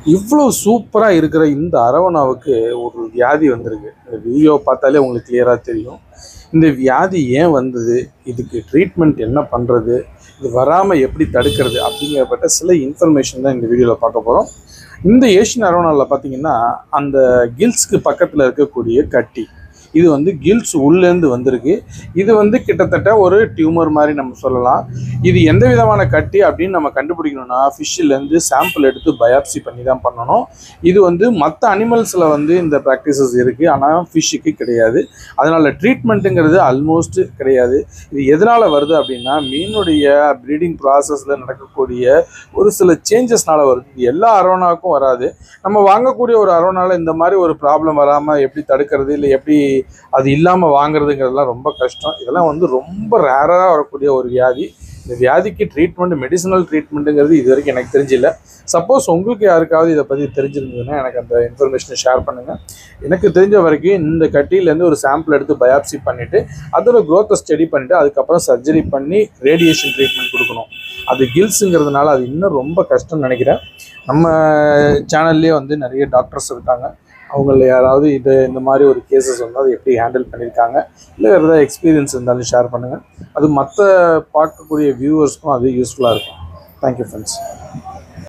இவ்வளோ சூப்பராக இருக்கிற இந்த அரவணாவுக்கு ஒரு வியாதி வந்திருக்கு இந்த வீடியோ பார்த்தாலே உங்களுக்கு கிளியராக தெரியும் இந்த வியாதி ஏன் வந்தது இதுக்கு ட்ரீட்மெண்ட் என்ன பண்ணுறது இது வராமல் எப்படி தடுக்கிறது அப்படிங்கிறப்பட்ட சில இன்ஃபர்மேஷன் தான் இந்த வீடியோவில் பார்க்க போகிறோம் இந்த ஏஷியன் அரவணாவில் பார்த்தீங்கன்னா அந்த கில்ஸ்க்கு பக்கத்தில் இருக்கக்கூடிய கட்டி இது வந்து கில்ஸ் உள்ளேருந்து வந்திருக்கு இது வந்து கிட்டத்தட்ட ஒரு டியூமர் மாதிரி நம்ம சொல்லலாம் இது எந்த விதமான கட்டி அப்படின்னு நம்ம கண்டுபிடிக்கணும்னா ஃபிஷ்ஷிலேருந்து சாம்பிள் எடுத்து பயாப்சி பண்ணி தான் பண்ணணும் இது வந்து மற்ற அனிமல்ஸில் வந்து இந்த ப்ராக்டிசஸ் இருக்குது ஆனால் ஃபிஷ்ஷுக்கு கிடையாது அதனால் ட்ரீட்மெண்ட்டுங்கிறது ஆல்மோஸ்ட் கிடையாது இது எதனால் வருது அப்படின்னா மீனுடைய ப்ரீடிங் ப்ராசஸில் நடக்கக்கூடிய ஒரு சில சேஞ்சஸ்னால வருது இது எல்லா அரோனாவுக்கும் வராது நம்ம வாங்கக்கூடிய ஒரு அரோனால இந்த மாதிரி ஒரு ப்ராப்ளம் வராமல் எப்படி தடுக்கிறது இல்லை எப்படி அது இல்லாமல் வாங்குறதுங்கிறதுலாம் ரொம்ப கஷ்டம் இதெல்லாம் வந்து ரொம்ப ரேராக வரக்கூடிய ஒரு வியாதி இந்த வியாதிக்கு ட்ரீட்மெண்ட் மெடிசனல் ட்ரீட்மெண்ட்டுங்கிறது இது வரைக்கும் எனக்கு தெரிஞ்சில்ல சப்போஸ் உங்களுக்கு யாருக்காவது இதை பற்றி தெரிஞ்சிருந்ததுன்னா எனக்கு அந்த இன்ஃபர்மேஷனை ஷேர் பண்ணுங்கள் எனக்கு தெரிஞ்ச வரைக்கும் இந்த கட்டியிலேருந்து ஒரு சாம்பிள் எடுத்து பயாப்சி பண்ணிவிட்டு அதோட க்ரோத்தை ஸ்டடி பண்ணிவிட்டு அதுக்கப்புறம் சர்ஜரி பண்ணி ரேடியேஷன் ட்ரீட்மெண்ட் கொடுக்கணும் அது கில்ஸுங்கிறதுனால அது இன்னும் ரொம்ப கஷ்டம்னு நினைக்கிறேன் நம்ம சேனல்லே வந்து நிறைய டாக்டர்ஸ் இருக்காங்க அவங்கள யாராவது இது இந்த மாதிரி ஒரு கேசஸ் வந்து அதை எப்படி ஹேண்டில் பண்ணியிருக்காங்க இல்லை வேறு ஏதாவது எக்ஸ்பீரியன்ஸ் இருந்தாலும் ஷேர் பண்ணுங்கள் அது மற்ற பார்க்கக்கூடிய வியூவர்ஸ்க்கும் அது யூஸ்ஃபுல்லாக இருக்கும் தேங்க்யூ ஃப்ரெண்ட்ஸ்